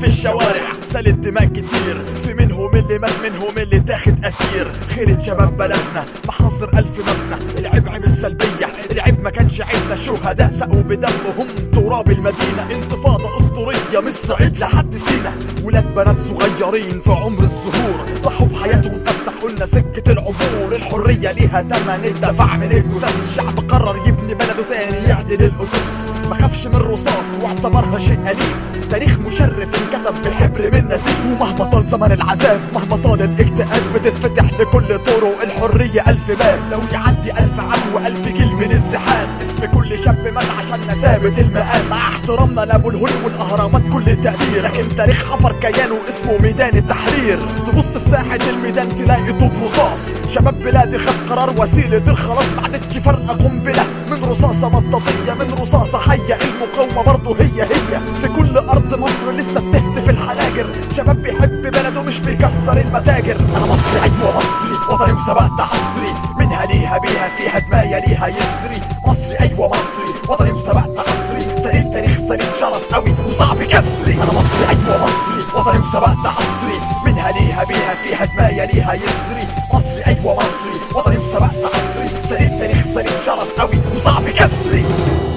في الشوارع سالت دماء كتير في منهم اللي مات منهم اللي تاخد اسير خيرة شباب بلدنا محاصر الف مبنى العيب عيب السلبية العيب ما كانش عيبنا شهداء سقوا بدمهم تراب المدينة انتفاضة اسطورية من الصعيد لحد سينا ولاد بنات صغيرين في عمر الزهور ضحوا بحياتهم فتحوا لنا سكة العبور الحرية ليها تمن الدفع من الجثث شعب قرر يبني بلده تاني يعدل الأسس ما خافش من رصاص واعتبرها شيء أليف تاريخ مشرف انكتب بحبر من نسيف ومهما طال زمن العذاب مهما طال الاكتئاب بتتفتح لكل طرق الحرية ألف باب لو يعدي ألف عام وألف جيل من الزحام اسم كل شاب مات عشان ثابت المقام مع احترامنا لأبو الهول والأهرامات كل التقدير لكن تاريخ حفر كيانه اسمه ميدان التحرير تبص في ساحة الميدان تلاقي طوب رصاص شباب بلادي خد قرار وسيلة الخلاص ما عادتش فارقة قنبلة من رصاصة مطاطية من رصاصة حية المقاومة برضه هي هي في كل أرض مصر لسه بتهتف الحناجر شباب بيحب بلده مش بيكسر المتاجر أنا مصري أيوة مصري وطني وسبقت عصري منها ليها بيها فيها دماية ليها يسري مصري أيوة مصري وطني وسبقت عصري سليم تاريخ سليم شرف قوي وصعب كسري أنا مصري أيوة مصري وطني وسبقت عصري منها ليها بيها فيها دماية ليها يسري مصري أيوة مصري وطني وسبقت عصري سليم تاريخ سليم شرف قوي وصعب كسري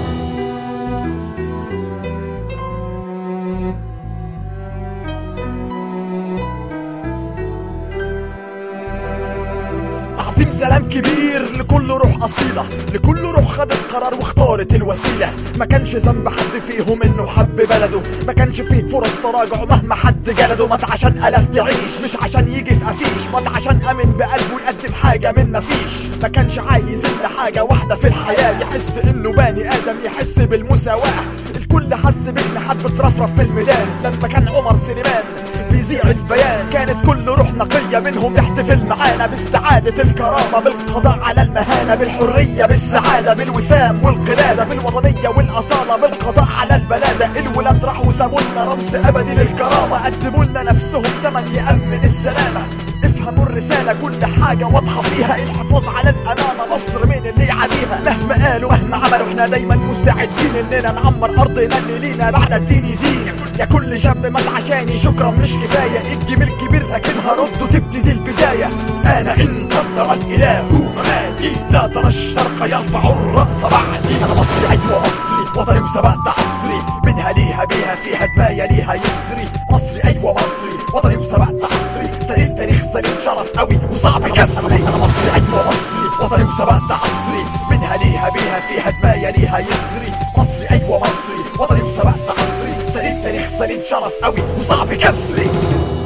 تعظيم سلام كبير لكل روح أصيلة لكل روح خدت قرار واختارت الوسيلة ما كانش ذنب حد فيهم انه حب بلده ما كانش فيه فرص تراجع مهما حد جلده مات عشان ألف تعيش مش عشان يجي في أفيش مات عشان أمن بقلبه يقدم حاجة من مفيش ما كانش عايز إلا حاجة واحدة في الحياة يحس إنه بني آدم يحس بالمساواة الكل حس بإن حد بترفرف في الميدان لما كان عمر سليمان بيذيع البيان كانت كل روح نقية منهم تحتفل معانا باستعادة الكرامة بالقضاء على المهانة بالحرية بالسعادة بالوسام والقلادة بالوطنية والأصالة بالقضاء على البلادة الولاد راحوا سابوا لنا رمز أبدي للكرامة قدموا لنا نفسهم تمن يأمن السلامة افهموا الرسالة كل حاجة واضحة فيها الحفاظ على الأمانة مصر مين اللي يعاديها مهما قالوا مهما عملوا احنا دايما مستعدين اننا نعمر أرضنا اللي لينا بعد الدين دين يا كل شاب مات عشاني شكرا مش كفاية الجميل كبير لكن هرد وتبتدي البداية أنا إن قدر الإله مماتي لا ترى الشرق يرفع الرأس بعدي أنا مصري أيوة مصري وطني وسبقت عصري منها ليها بيها فيها دماية ليها يسري مصري أيوة مصري وطني وسبقت عصري سليم تاريخ سليم شرف قوي وصعب كسري أنا مصري أيوة مصري وطني وسبقت عصري منها ليها بيها فيها دماية ليها يسري مصري أيوة مصري وطني وسبقت عصري سليم تاريخ سليم شرف قوي وصعب كسري